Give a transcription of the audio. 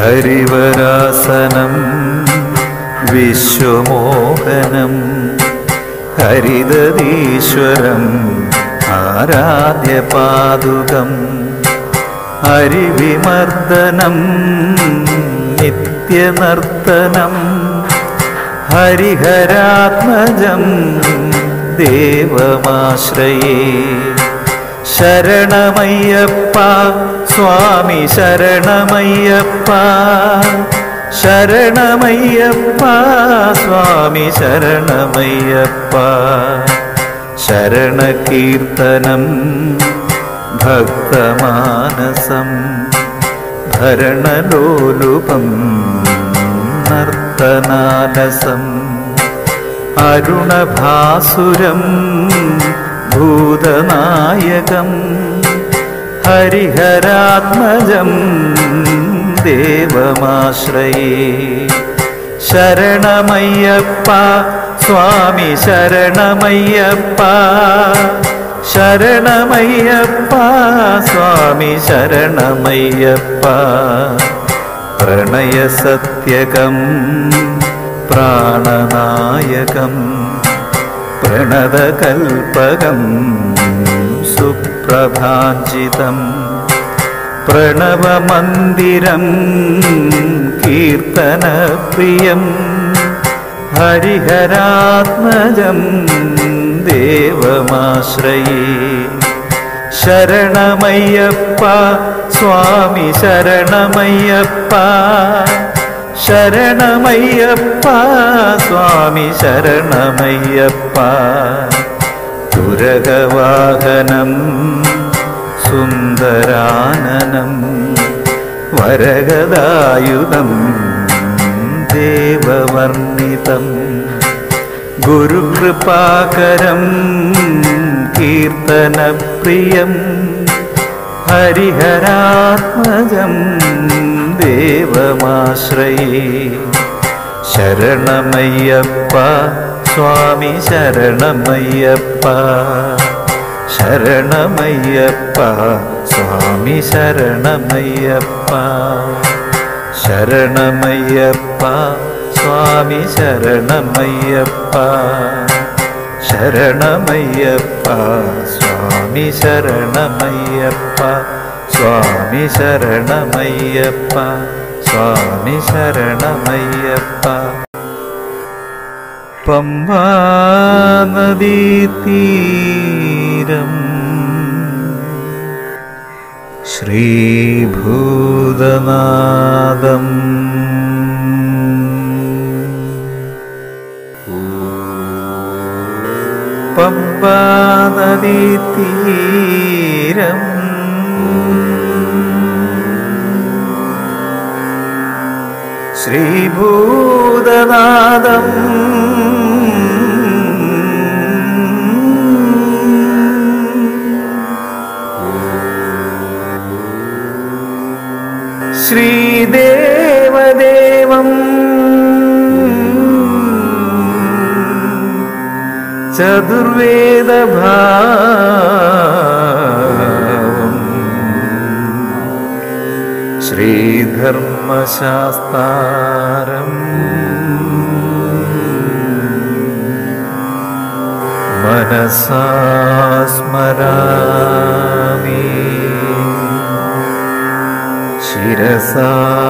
ഹരിവരാസനം വിശ്വമോഹനം ഹരിതീശ്വരം ആരാധ്യപാദുകം ഹരിവിമർദ്ദനം നിത്യനർത്തനം ഹരിഹരാത്മജം ദേവമാശ്രയേ ശരണമയ്യപ്പ സ്വാമി ശരണമയ്യപ്പ ശരണമയ്യപ്പ സ്വാമി ശരണമയ്യപ്പ ശരണകീർത്തനം ഭക്തമാനസം ഭരണലോലുപം നർത്തനാലസം അരുണഭാസുരം ഭൂതനായകം ഹരിഹരാത്മജം ദേവമാശ്രയേ ശരണമയ്യപ്പ സ്വാമി ശരണമയ്യപ്പ ശരണമയ്യപ്പ സ്വാമി ശരണമയ്യപ്പ പ്രണയസത്യകം പ്രാണനായകം പ്രണതകൽപകം സുപ്രഭാഞ്ചിതം പ്രണവമന്ദിരം കീർത്തനപ്രിയം ഹരിഹരാത്മജം ദേവമാശ്രയേ ശരണമയ്യപ്പ സ്വാമി ശരണമയ്യപ്പ ശരണമയ്യപ്പ സ്വാമി ശരണമയ്യപ്പ തുരകവാഹനം സുന്ദരാനനം വരഗദായുധം ദേവവർണിതം ഗുരുകൃപാകരം കീർത്തനപ്രിയം ഹരിഹരാത്മജം ദേവമാശ്രയേ ശരണമയ്യപ്പ സ്വാമി ശരണമയ്യപ്പ ശരണമയ്യപ്പ സ്വാമി ശരണമയ്യപ്പ ശരണമയ്യപ്പ സ്വാമി ശരണമയ്യപ്പ ശരണമയ്യപ്പ സ്വാമി ശരണമയ്യപ്പ സ്വാമി ശരണമയ്യപ്പ സ്വാമി ശരണമയ്യപ്പ പമ്പാ നദീതീരം ശ്രീഭൂതനാദം പമ്പാ നദീതീരം ശ്രീഭൂതനാദം ശ്രീദേവദേവം ചതുർവേദഭാവം ശ്രീധർമ്മശാസ്താരം മനസാ സ്മരാമി ശിരസാ